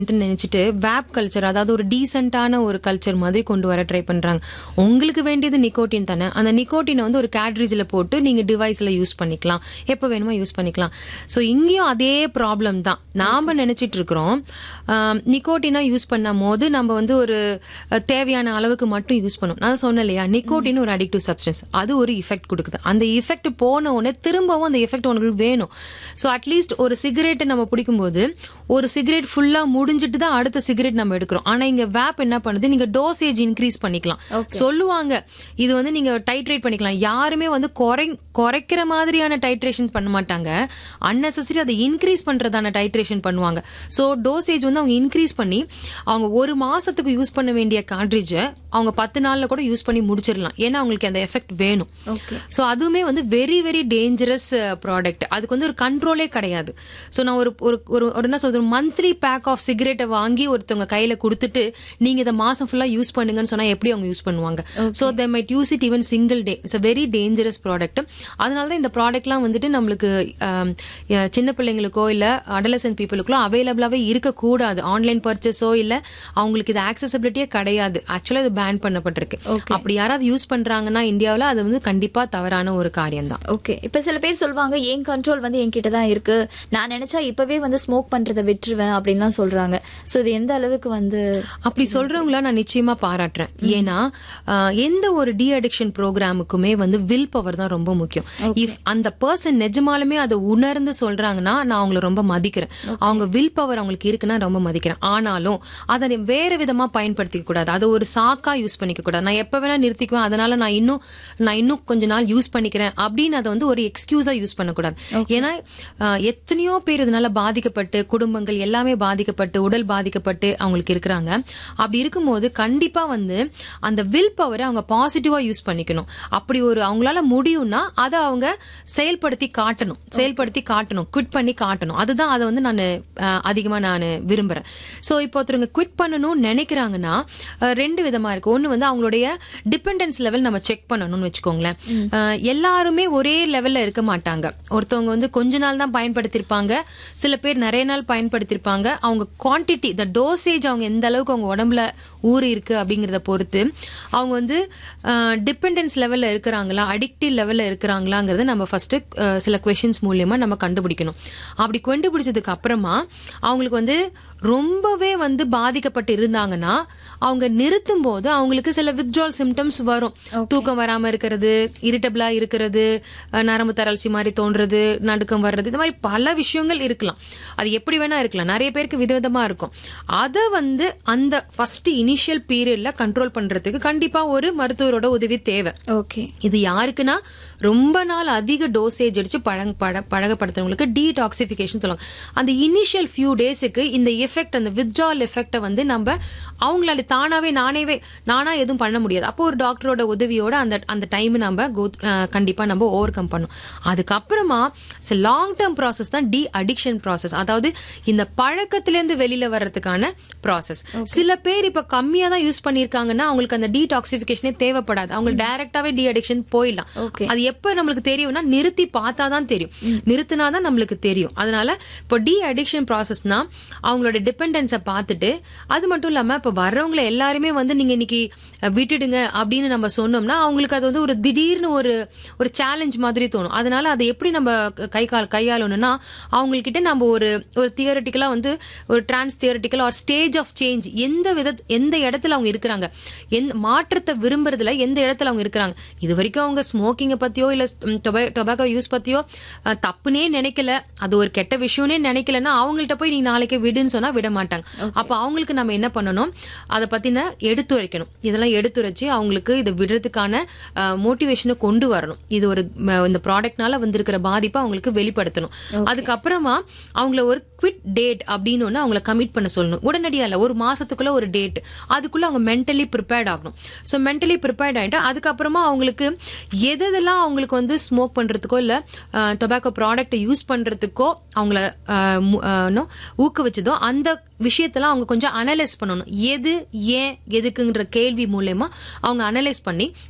நினைச்சிட்டு vape culture அதாவது ஒரு டீசென்டான ஒரு கல்ச்சர் மாதிரி கொண்டு வர ட்ரை பண்றாங்க உங்களுக்கு வேண்டியது நிக்கோட்டின் தானே அந்த நிக்கோட்டினை வந்து ஒரு கேட்ரேஜில் போட்டு நீங்க டிவைஸ்ல யூஸ் பண்ணிக்கலாம் எப்போ வேணுமோ யூஸ் பண்ணிக்கலாம் ஸோ இங்கேயும் அதே ப்ராப்ளம் தான் நாம நினைச்சிட்டு இருக்கிறோம் நிக்கோட்டினா யூஸ் பண்ணும் போது நம்ம வந்து ஒரு அஹ், தேவையான அளவுக்கு மட்டும் யூஸ் பண்ணும் நான் சொன்னேன் இல்லையா நிக்கோட்டின் ஒரு அடிக்டிவ் சப்ஸ்டன்ஸ் அது ஒரு இஃபெக்ட் கொடுக்குது அந்த இஃபெக்ட் போன உடனே திரும்பவும் அந்த எஃபெக்ட் உனக்கு வேணும் ஸோ அட்லீஸ்ட் ஒரு சிகரெட்டை நம்ம பிடிக்கும்போது ஒரு சிகரெட் ஃபுல்லா முடிஞ்சிட்டு தான் அடுத்த சிகரெட் நம்ம எடுக்கிறோம் ஆனா இங்க வேப் என்ன பண்ணுது நீங்க டோசேஜ் இன்க்ரீஸ் பண்ணிக்கலாம் சொல்லுவாங்க இது வந்து நீங்க டைட்ரேட் பண்ணிக்கலாம் யாருமே வந்து குறை குறைக்கிற மாதிரியான டைட்ரேஷன் பண்ண மாட்டாங்க அன்னெசரி அதை இன்க்ரீஸ் பண்றதான டைட்ரேஷன் பண்ணுவாங்க ஸோ டோசேஜ் வந்து அவங்க இன்க்ரீஸ் பண்ணி அவங்க ஒரு மாசத்துக்கு யூஸ் பண்ண வேண்டிய கார்ட்ரிட்ஜை அவங்க பத்து நாள்ல கூட யூஸ் பண்ணி முடிச்சிடலாம் ஏன்னா அவங்களுக்கு அந்த எஃபெக்ட் வேணும் ஓகே ஸோ அதுவுமே வந்து வெரி வெரி டேஞ்சரஸ் ப்ராடக்ட் அதுக்கு வந்து ஒரு கண்ட்ரோலே கிடையாது ஸோ நான் ஒரு ஒரு ஒரு ஒரு என்ன சொல்றது மந்த்லி பேக் ஆஃப் சிகரெட்டை வாங்கி ஒருத்தவங்க கையில கொடுத்துட்டு நீங்க இதை மாசம் ஃபுல்லா யூஸ் பண்ணுங்கன்னு சொன்னா எப்படி அவங்க யூஸ் பண்ணுவாங்க so they might use it even single day it's a very dangerous product அதனால தான் இந்த ப்ராடக்ட்லாம் வந்துட்டு நம்மளுக்கு ஆம், அஹ், சின்ன பிள்ளைங்களுக்கோ இல்ல அடலசன் பீப்புளுக்கோ அவைலபிளாவே இருக்கக்கூடாது ஆன்லைன் பர்ச்சேஸோ இல்ல அவங்களுக்கு இது ஆக்சசபிலிட்டியே கிடையாது ஆக்சுவலா இது பேன் பண்ணப்பட்டிருக்கு அப்படி யாராவது யூஸ் பண்றாங்கன்னா இந்தியாவுல அது வந்து கண்டிப்பா தவறான ஒரு காரியம் தான் ஓகே இப்ப சில பேர் சொல்லுவாங்க என் கண்ட்ரோல் வந்து என்கிட்ட தான் இருக்கு நான் நினைச்சா இப்பவே வந்து ஸ்மோக் பண்றதை விட்டுருவேன் அப்படின்லாம் சொல்றாங்க சோ இது எந்த அளவுக்கு வந்து அப்படி சொல்றவங்கள நான் நிச்சயமா பாராட்டுறேன் ஏன்னா ஆஹ், எந்த ஒரு டி அடிக்ஷன் ப்ரோக்ராமுக்குமே வந்து வில் பவர் தான் ரொம்ப முக்கியம் இஃப் அந்த பர்சன் நிஜமாலுமே அதை உணர்ந்து சொல்றாங்கன்னா நான் அவங்கள ரொம்ப மதிக்கிறேன் அவங்க வில் பவர் அவங்களுக்கு இருக்குன்னா ரொம்ப மதிக்கிறேன் ஆனாலும் அதை நீ வேற விதமா பயன்படுத்திக்க கூடாது அதை ஒரு சாக்கா யூஸ் பண்ணிக்க கூடாது நான் எப்ப வேணா நிறுத்திக்குவேன் அதனால நான் இன்னும் நான் இன்னும் கொஞ்ச நாள் யூஸ் பண்ணிக்கிறேன் அப்படின்னு அதை வந்து ஒரு எக்ஸ்கியூஸா யூஸ் பண்ணக்கூடாது ஏன்னா ஆஹ், எத்தனையோ பேர் இதனால பாதிக்கப்பட்டு குடும்பங்கள் எல்லாமே பாதிக்கப்பட்டு உடல் பாதிக்கப்பட்டு அவங்களுக்கு இருக்கிறாங்க அப்படி இருக்கும்போது கண்டிப்பா வந்து அந்த வில் பவரை அவங்க பாசிட்டிவா யூஸ் பண்ணிக்கணும் அப்படி ஒரு அவங்களால முடியும்னா அதை அவங்க செயல்படுத்தி காட்டணும் செயல்படுத்தி காட்டணும் குவிட் பண்ணி காட்டணும் அதுதான் அதை வந்து நான் அதிகமா நான் விரும்புறேன் சோ இப்போ ஒருத்தருங்க குவிட் பண்ணணும்னு நினைக்கிறாங்கன்னா அஹ், ரெண்டு விதமா இருக்கு ஒன்னு வந்து அவங்களுடைய டிபெண்டன்ஸ் லெவல் நம்ம செக் பண்ணணும்னு வச்சுக்கோங்களேன் அஹ், எல்லாருமே ஒரே லெவல்ல இருக்க மாட்டாங்க ஒருத்தவங்க வந்து கொஞ்ச நாள் தான் பயன்படுத்தியிருப்பாங்க சில பேர் நிறைய நாள் பயன்படுத்தியிருப்பாங்க அவங்க குவான்டிட்டி த டோசேஜ் அவங்க எந்த அளவுக்கு அவங்க உடம்புல ஊறி இருக்கு அப்படிங்கறத பொறுத்து அவங்க வந்து டிபெண்டன்ஸ் லெவல்ல இருக்கிறாங்களா அடிக்டிவ் லெவல்ல இருக்கிறாங்களாங்கிறத நம்ம ஃபர்ஸ்ட் சில கொஷின்ஸ் மூலியமா நம்ம கண்டுபிடிக்கணும் அப்படி கண்டுபிடிச்சதுக்கு அப்புறமா அவங்களுக்கு வந்து ரொம்பவே வந்து பாதிக்கப்பட்டு இருந்தாங்கன்னா அவங்க நிறுத்தும் போது அவங்களுக்கு சில வித்ட்ரால் சிம்டம்ஸ் வரும் தூக்கம் வராம இருக்கிறது இரிட்டபிளா இருக்கிறது அஹ், நரம்பு தரழ்ச்சி மாதிரி தோன்றது நடுக்கம் வர்றது இந்த மாதிரி பல விஷயங்கள் இருக்கலாம் அது எப்படி வேணா இருக்கலாம் நிறைய பேருக்கு விதவிதமா இருக்கும் அதை வந்து அந்த ஃபர்ஸ்ட் இனிஷியல் பீரியட்ல கண்ட்ரோல் பண்றதுக்கு கண்டிப்பா ஒரு மருத்துவரோட உதவி தேவை ஓகே இது யாருக்குன்னா ரொம்ப நாள் அதிக டோசேஜ் அடிச்சு பழங்க பழ பழகப்படுத்துறவங்களுக்கு டீடாக்சிஃபிகேஷன் சொல்லுவாங்க அந்த இனிஷியல் ஃபியூ டேஸுக்கு இந்த எஃபெக்ட் அந்த வித்ட்ரால் எஃபெக்டை வந்து நம்ம அவங்களால தானாவே நானேவே நானா எதுவும் பண்ண முடியாது அப்போ ஒரு டாக்டரோட உதவியோட அந்த அந்த டைம் நம்ம go அஹ் கண்டிப்பா நம்ம ஓவர் கம் பண்ணும் அதுக்கப்புறமா லாங் டேர்ம் ப்ராசஸ் தான் டி அடிக்ஷன் ப்ராசஸ் அதாவது இந்த பழக்கத்திலேருந்து வெளியில வர்றதுக்கான ப்ராசஸ் சில பேர் இப்ப கம்மியா தான் யூஸ் பண்ணிருக்காங்கன்னா அவங்களுக்கு அந்த டீடாக்சிஃபிகேஷனே தேவைப்படாது அவங்க டைரக்டாவே டி அடிக்ஷன் போயிடலாம் Okay. அது எப்ப நம்மளுக்கு தெரியும்னா நிறுத்தி பார்த்தா தான் தெரியும் நிறுத்தினாதான் நம்மளுக்கு தெரியும் அதனால இப்போ டி அடிக்ஷன் ப்ராசஸ்னா அவங்களோட டிபெண்டன்ஸை பார்த்துட்டு அது மட்டும் இல்லாம இப்ப வர்றவங்களை எல்லாருமே வந்து நீங்க இன்னைக்கு அஹ், விட்டுடுங்க அப்படின்னு நம்ம சொன்னோம்னா அவங்களுக்கு அது வந்து ஒரு திடீர்னு ஒரு ஒரு சேலஞ்ச் மாதிரி தோணும் அதனால அதை எப்படி நம்ம கை கால் கையாளணும்னா அவங்கக்கிட்ட நம்ம ஒரு ஒரு தியரட்டிக்கலா வந்து ஒரு transtheoretical or stage of change எந்த வித எந்த இடத்துல அவங்க இருக்கிறாங்க எந்த மாற்றத்தை விரும்புறதுல எந்த இடத்துல அவங்க இருக்கிறாங்க இது வரைக்கும் அவங்க ஸ்மோக்கிங்கை பத்தியோ இல்ல டொபாக்கோ யூஸ் பத்தியோ அஹ், தப்புனே நினைக்கல அது ஒரு கெட்ட விஷயம்னே நினைக்கலன்னா அவங்கள்ட்ட போய் நீ நாளைக்கு விடுன்னு சொன்னா விட மாட்டாங்க அப்ப அவங்களுக்கு நம்ம என்ன பண்ணணும் அதை பத்தின எடுத்துரைக்கணும் இதெல்லாம் எடுத்துரைச்சு அவங்களுக்கு இதை விடுறதுக்கான மோட்டிவேஷனை கொண்டு வரணும் இது ஒரு ம, இந்த ப்ராடக்ட்னால வந்திருக்கிற பாதிப்பை அவங்களுக்கு வெளிப்படுத்தணும் அதுக்கப்புறமா அவங்கள ஒரு குவிட் டேட் அப்படின்னு ஒண்ணு அவங்கள கமிட் பண்ண சொல்லணும் உடனடியா இல்ல ஒரு மாசத்துக்குள்ள ஒரு டேட் அதுக்குள்ள அவங்க மென்டலி ப்ரிப்பேர்ட் ஆகணும் ஸோ மென்டலி ப்ரிப்பேர்ட் ஆயிட்டு அதுக்கப்புறமா அவங்களுக்கு எது எதெல்லாம் அவங்களுக்கு வந்து ஸ்மோக் பண்றதுக்கோ இல்ல டொபாக்கோ ப்ராடக்ட்டை யூஸ் பண்றதுக்கோ அவங்கள அஹ், மு- அஹ், no, ஊக்குவிச்சதோ அந்த விஷயத்தெல்லாம் அவங்க கொஞ்சம் அனலைஸ் பண்ணணும் எது ஏன் எதுக்குங்கிற கேள்வி மூலயமா அவங்க அனலைஸ் பண்ணி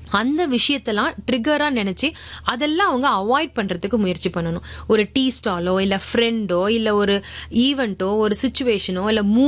அந்த விஷயத்தெல்லாம் ட்ரிகரா நினைச்சு அதெல்லாம் அவங்க அவாய்ட் பண்றதுக்கு முயற்சி பண்ணணும் ஒரு டீ ஸ்டாலோ இல்ல ஃப்ரெண்டோ இல்ல ஒரு ஈவெண்ட்டோ ஒரு சுச்சுவேஷனோ இல்ல